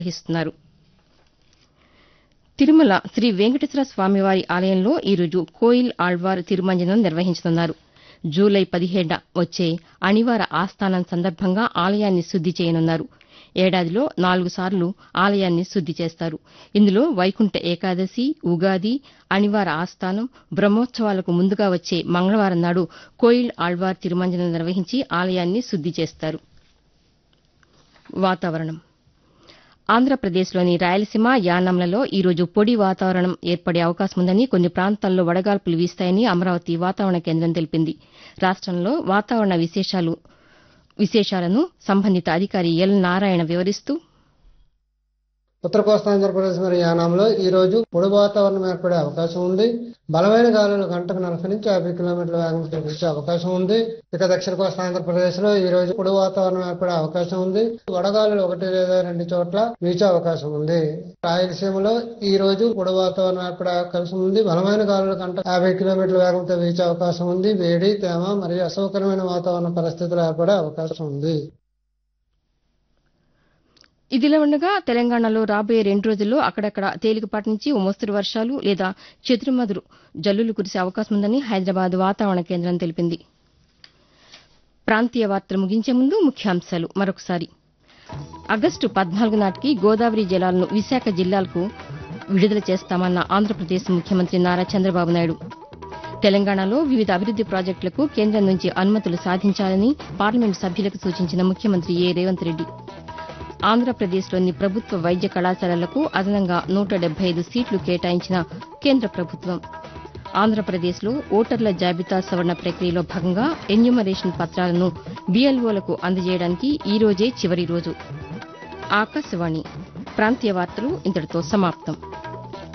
నిర్వహిస్తున్నారు తిరుమల శ్రీ వెంకటేశ్వర స్వామివారి ఆలయంలో ఈరోజు కోయిల్ ఆళ్వార్ తిరుమంజనం నిర్వహించనున్నారు జూలై పదిహేడున వచ్చే అణివార ఆస్థానం సందర్భంగా ఆలయాన్ని శుద్ది చేయనున్నారు ఏడాదిలో నాలుగు సార్లు ఆలయాన్ని శుద్ది చేస్తారు ఇందులో వైకుంఠ ఏకాదశి ఉగాది అణివార ఆస్థానం బ్రహ్మోత్సవాలకు ముందుగా వచ్చే మంగళవారం నాడు కోయిల్ ఆళ్వార్ తిరుమంజనం నిర్వహించి ఆలయాన్ని శుద్ది చేస్తారు వాతావరణం ఆంధ్రప్రదేశ్లోని రాయలసీమ యానాంలలో ఈరోజు పొడి వాతావరణం ఏర్పడే అవకాశం ఉందని కొన్ని ప్రాంతాల్లో వడగాల్పులు వీస్తాయని అమరావతి వాతావరణ కేంద్రం తెలిపింది రాష్టంలో వాతావరణ విశేషాలను సంబంధిత అధికారి ఎల్ నారాయణ వివరిస్తూ ఉత్తర కోస్తా ఆంధ్రప్రదేశ్ మరియు యానాంలో ఈ రోజు పొడి వాతావరణం ఏర్పడే అవకాశం ఉంది బలమైన గాలులు గంటకు నలభై నుంచి యాభై కిలోమీటర్ల వేగంతో వీచే అవకాశం ఉంది ఇక దక్షిణ కోస్తా ఆంధ్రప్రదేశ్ లో ఈ రోజు పొడి వాతావరణం ఏర్పడే అవకాశం ఉంది వడగాలులు ఒకటి లేదా రెండు చోట్ల వీచే అవకాశం ఉంది రాయలసీమలో ఈ రోజు పొడి వాతావరణం ఏర్పడే అవకాశం ఉంది బలమైన గాలులు గంట యాభై కిలోమీటర్ల వేగంతో వీచే అవకాశం ఉంది వేడి తేమ మరియు అసౌకర్యమైన వాతావరణ పరిస్థితులు ఏర్పడే అవకాశం ఉంది ఇదిలా ఉండగా తెలంగాణలో రాబోయే రెండు రోజుల్లో అక్కడక్కడ తేలికపాటి నుంచి ఓ మోస్తరు వర్షాలు లేదా చెదురుమదురు జల్లులు కురిసే అవకాశం ఉందని హైదరాబాద్ వాతావరణ కేంద్రం తెలిపింది ప్రాంతీయ వార్తలు ముగించే ముందు ముఖ్యాంశాలు మరొకసారి ఆగస్టు పద్నాలుగు నాటికి గోదావరి జలాలను విశాఖ జిల్లాలకు విడుదల చేస్తామన్న ఆంధ్రప్రదేశ్ ముఖ్యమంత్రి నారా చంద్రబాబు నాయుడు తెలంగాణలో వివిధ అభివృద్ది ప్రాజెక్టులకు కేంద్రం నుంచి అనుమతులు సాధించాలని పార్లమెంటు సభ్యులకు సూచించిన ముఖ్యమంత్రి ఏ రేవంత్ రెడ్డి ఆంధ్రప్రదేశ్లోని ప్రభుత్వ వైద్య కళాశాలలకు అదనంగా నూట డెబ్బై ఐదు సీట్లు కేటాయించిన కేంద్ర ప్రభుత్వం ఆంధ్రప్రదేశ్లో ఓటర్ల జాబితా సవరణ ప్రక్రియలో భాగంగా ఎన్యూమరేషన్ పత్రాలను బీఎల్ఓలకు అందజేయడానికి ఈ రోజే చివరి రోజు ఆకాశవాణి ప్రాంతీయ వార్తలు ఇంతటితో సమాప్తం